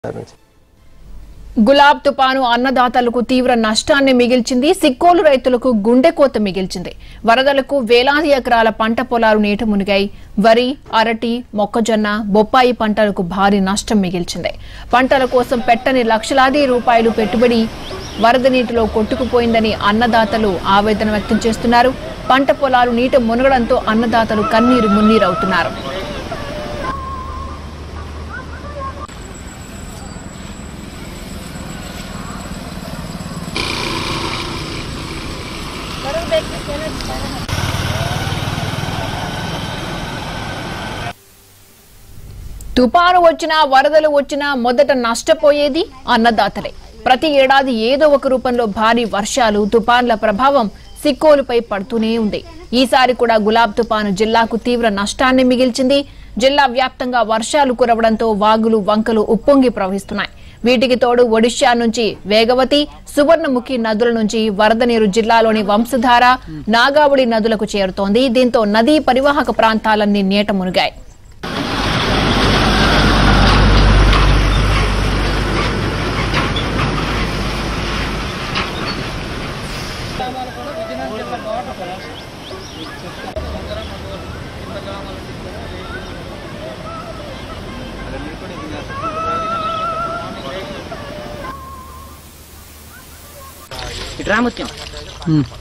నుంచి గులాబ్ తుపాను అన్నదాతలకు తీవ్ర నష్టాన్ని మిగిల్చింది సిక్కోలు రైతులకు గుండెకోత మిగిల్చింది వరదలకు వేలాది ఎకరాల పంట పొలాలు నీట మునిగాయి వరి అరటి మొక్కజొన్న బొప్పాయి పంటలకు భారీ నష్టం మిగిల్చింది పంటల కోసం పెట్టని లక్షలాది రూపాయలు పెట్టుబడి వరద నీటిలో కొట్టుకుపోయిందని అన్నదాతలు ఆవేదన వ్యక్తం చేస్తున్నారు పంట పొలాలు నీట మునగడంతో అన్నదాతలు కన్నీరు మున్నీరవుతున్నారు తుపాను వచ్చినా వరదలు వచ్చినా మొదట నష్టపోయేది అన్నదాతలే ప్రతి ఏడాది ఏదో ఒక రూపంలో భారీ వర్షాలు తుపాన్ల ప్రభావం సిక్కోలుపై పడుతూనే ఉంది ఈసారి కూడా గులాబ్ తుపాను జిల్లాకు తీవ్ర నష్టాన్ని మిగిల్చింది జిల్లా వ్యాప్తంగా వర్షాలు కురవడంతో వాగులు వంకలు ఉప్పొంగి ప్రవహిస్తున్నాయి వీటికి తోడు ఒడిశా నుంచి వేగవతి సువర్ణముఖి నదుల నుంచి వరద నీరు జిల్లాలోని వంశధార నాగావళి నదులకు చేరుతోంది దీంతో నదీ పరివాహక ప్రాంతాలన్నీ నీట మునిగాయి ఇటు రాముత్యం